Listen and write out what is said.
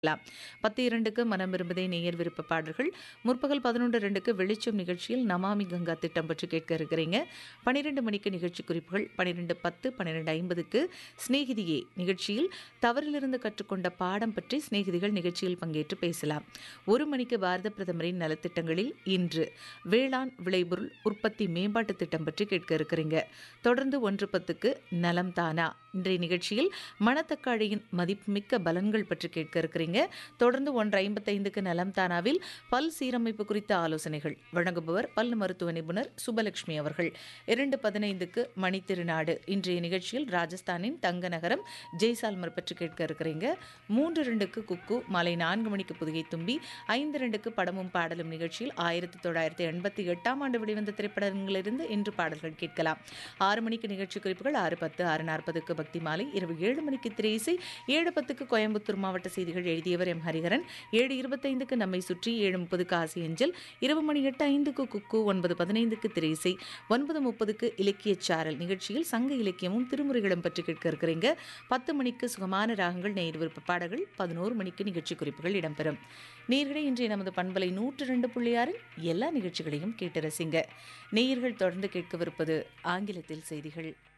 லாம். பத்து இரண்டுக்கு மனம் விரும்புதே நேயர் விருப்ப பாடல்கள் முற்பகல் பதினொன்று ரெண்டுக்கு வெளிச்சம் நிகழ்ச்சியில் நமாமி கங்கா திட்டம் பற்றி கேட்க இருக்கிறீங்க பன்னிரெண்டு மணிக்கு நிகழ்ச்சி குறிப்புகள் பன்னிரெண்டு பத்து பன்னிரெண்டு ஐம்பதுக்கு சிநேகிதியே நிகழ்ச்சியில் தவறிலிருந்து கற்றுக்கொண்ட பாடம் பற்றி சிநேகிதிகள் நிகழ்ச்சியில் பங்கேற்று பேசலாம் ஒரு மணிக்கு பாரத பிரதமரின் நலத்திட்டங்களில் இன்று வேளாண் விளைபொருள் உற்பத்தி மேம்பாட்டு திட்டம் பற்றி கேட்க இருக்கிறீங்க தொடர்ந்து ஒன்று பத்துக்கு நலம் தானா இன்றைய நிகழ்ச்சியில் மணத்தக்காளியின் மதிப்புமிக்க பலன்கள் பற்றி கேட்க இருக்கிறீங்க தொடர்ந்து ஒன்று ஐம்பத்தைந்துக்கு நலம் தானாவில் பல் சீரமைப்பு குறித்த ஆலோசனைகள் வழங்குபவர் பல் மருத்துவ நிபுணர் சுபலட்சுமி அவர்கள் இரண்டு பதினைந்துக்கு மணித்திருநாடு இன்றைய நிகழ்ச்சியில் ராஜஸ்தானின் தங்க நகரம் ஜெய்சால்மர் பற்றி கேட்க இருக்கிறீங்க மூன்று ரெண்டுக்கு குக்கு மாலை நான்கு மணிக்கு புதுகை தும்பி ஐந்து ரெண்டுக்கு படமும் பாடலும் நிகழ்ச்சியில் ஆயிரத்தி தொள்ளாயிரத்தி எண்பத்தி எட்டாம் ஆண்டு வெளிவந்த திரைப்படங்களிலிருந்து இன்று பாடல்கள் கேட்கலாம் ஆறு மணிக்கு நிகழ்ச்சி குறிப்புகள் ஆறு பத்து ஆறு நாற்பதுக்கு பக்தி மாலை இரவு ஏழு மணிக்கு திரையிசை ஏழு பத்துக்கு கோயம்புத்தூர் மாவட்ட செய்திகள் எழுதியவர் எம் ஹரிஹரன் ஏழு இருபத்தைந்துக்கு நம்மை சுற்றி ஏழு முப்பதுக்கு ஆசி அஞ்சல் இரவு மணி எட்டு ஐந்துக்கு குக்கு ஒன்பது பதினைந்துக்கு திரையிசை ஒன்பது முப்பதுக்கு இலக்கிய சாரல் நிகழ்ச்சியில் சங்க இலக்கியமும் திருமுறைகளும் பற்றி கேட்க இருக்கிறீங்க பத்து மணிக்கு சுகமான ராகங்கள் நேர் விருப்ப பாடல்கள் பதினோரு மணிக்கு நிகழ்ச்சி குறிப்புகள் இடம்பெறும் நேர்களை இன்றைய நமது பண்பலை நூற்று ரெண்டு புள்ளியாரில் எல்லா நிகழ்ச்சிகளையும் கேட்டு ரசிங்க நேயர்கள் தொடர்ந்து கேட்கவிருப்பது ஆங்கிலத்தில் செய்திகள்